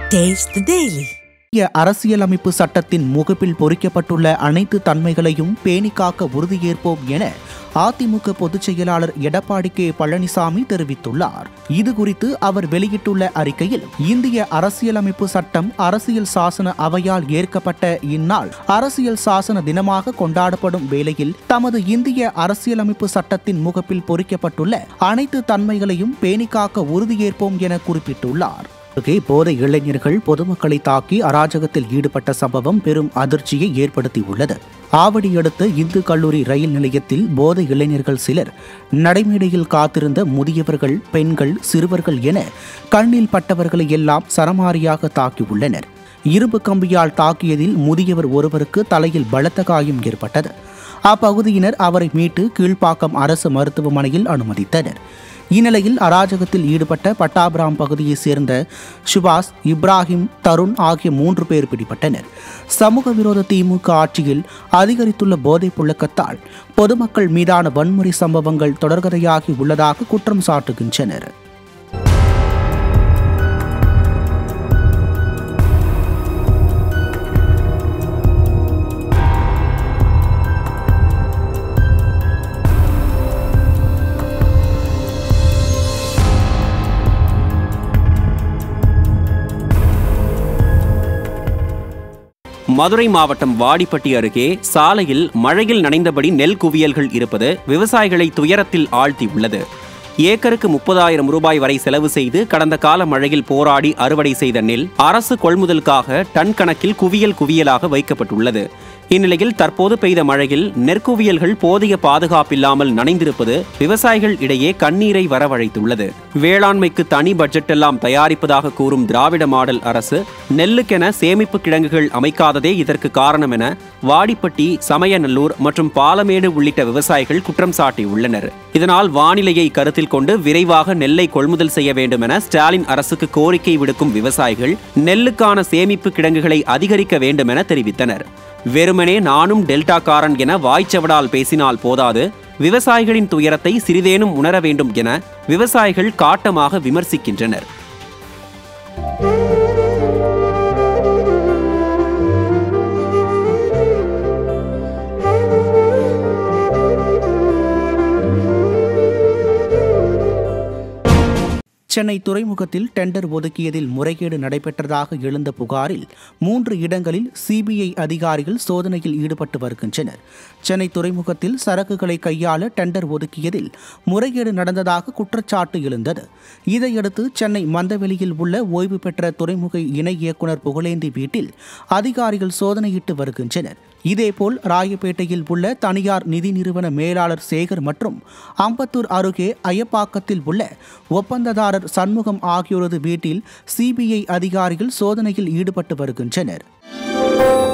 Taste the Daily. இந்திய அரசியலமைப்பு சட்டத்தின் முகப்பில் பொறிக்கப்பட்டுள்ள அனைத்து தன்மைகளையும் பேணி காக்க உறுதியேற்போம் என அதிமுக பொதுச் செயலாளர் எடப்பாடி கே பழனிசாமி தெரிவித்துள்ளார் இது குறித்து அவர் வெளியிட்டுள்ள அறிக்கையில் இந்திய அரசியலமைப்பு சட்டம் அரசியல் சாசன அவையால் ஏற்கப்பட்ட இந்நாள் அரசியல் சாசன தினமாக கொண்டாடப்படும் வேளையில் தமது இந்திய அரசியலமைப்பு சட்டத்தின் முகப்பில் பொறிக்கப்பட்டுள்ள அனைத்து தன்மைகளையும் பேணி காக்க உறுதியேற்போம் என குறிப்பிட்டுள்ளார் அருகே போதை இளைஞர்கள் பொதுமக்களை தாக்கி அராஜகத்தில் ஈடுபட்ட சம்பவம் பெரும் அதிர்ச்சியை ஏற்படுத்தியுள்ளது ஆவடி அடுத்த இந்து கல்லூரி ரயில் நிலையத்தில் போதை இளைஞர்கள் சிலர் நடைமேடையில் காத்திருந்த முதியவர்கள் பெண்கள் சிறுவர்கள் என கண்ணில் பட்டவர்களை எல்லாம் சரமாரியாக தாக்கியுள்ளனர் இரும்பு கம்பியால் தாக்கியதில் முதியவர் ஒருவருக்கு தலையில் பலத்த காயம் ஏற்பட்டது அப்பகுதியினர் அவரை மீட்டு கீழ்ப்பாக்கம் அரசு மருத்துவமனையில் அனுமதித்தனர் இந்நிலையில் அராஜகத்தில் ஈடுபட்ட பட்டாபிராம் பகுதியைச் சேர்ந்த சுபாஷ் இப்ராஹிம் தருண் ஆகிய மூன்று பேர் பிடிபட்டனர் சமூக விரோத திமுக ஆட்சியில் அதிகரித்துள்ள போதைப் புழக்கத்தால் பொதுமக்கள் மீதான வன்முறை சம்பவங்கள் தொடர்கதையாகி உள்ளதாக குற்றம் சாட்டுகின்றனர் மதுரை மாவட்டம் வாடிப்பட்டி அருகே சாலையில் மழையில் நனைந்தபடி நெல் குவியல்கள் இருப்பது விவசாயிகளை துயரத்தில் ஆழ்த்தியுள்ளது ஏக்கருக்கு முப்பதாயிரம் ரூபாய் வரை செலவு செய்து கடந்த கால மழையில் போராடி அறுவடை செய்த நெல் அரசு கொள்முதலுக்காக டன் கணக்கில் குவியல் குவியலாக வைக்கப்பட்டுள்ளது இந்நிலையில் தற்போது பெய்த மழையில் நெற்குவியல்கள் போதிய பாதுகாப்பில்லாமல் நனைந்திருப்பது விவசாயிகள் இடையே கண்ணீரை வரவழைத்துள்ளது வேளாண்மைக்கு தனி பட்ஜெட் எல்லாம் தயாரிப்பதாக கூறும் திராவிட மாடல் அரசு நெல்லுக்கென சேமிப்பு கிடங்குகள் அமைக்காததே இதற்கு காரணம் என வாடிப்பட்டி சமயநல்லூர் மற்றும் பாலமேடு உள்ளிட்ட விவசாயிகள் குற்றம் சாட்டியுள்ளனர் இதனால் வானிலையை கருத்தில் கொண்டு விரைவாக நெல்லை கொள்முதல் செய்ய வேண்டும் என ஸ்டாலின் அரசுக்கு கோரிக்கை விடுக்கும் விவசாயிகள் நெல்லுக்கான சேமிப்பு கிடங்குகளை அதிகரிக்க வேண்டும் என தெரிவித்தனர் வெறுமனே நானும் டெல்டாக்காரன் என வாய்ச்சவடால் பேசினால் போதாது விவசாயிகளின் துயரத்தை சிறிதேனும் உணர வேண்டும் என விவசாயிகள் காட்டமாக விமர்சிக்கின்றனர் சென்னை துறைமுகத்தில் டெண்டர் ஒதுக்கியதில் முறைகேடு நடைபெற்றதாக எழுந்த புகாரில் மூன்று இடங்களில் சிபிஐ அதிகாரிகள் சோதனையில் ஈடுபட்டு வருகின்றனர் சென்னை துறைமுகத்தில் சரக்குகளை கையாள டெண்டர் ஒதுக்கியதில் முறைகேடு நடந்ததாக குற்றச்சாட்டு எழுந்தது இதையடுத்து சென்னை மந்தவெளியில் உள்ள ஓய்வு பெற்ற துறைமுக இணை இயக்குனர் புகழேந்தி வீட்டில் அதிகாரிகள் சோதனையிட்டு வருகின்றனர் இதேபோல் ராயப்பேட்டையில் உள்ள தனியார் நிதி நிறுவன மேலாளர் சேகர் மற்றும் அம்பத்தூர் அருகே அயப்பாக்கத்தில் உள்ள ஒப்பந்ததாரர் சண்முகம் ஆகியோரது வீட்டில் சிபிஐ அதிகாரிகள் சோதனையில் ஈடுபட்டு வருகின்றனர்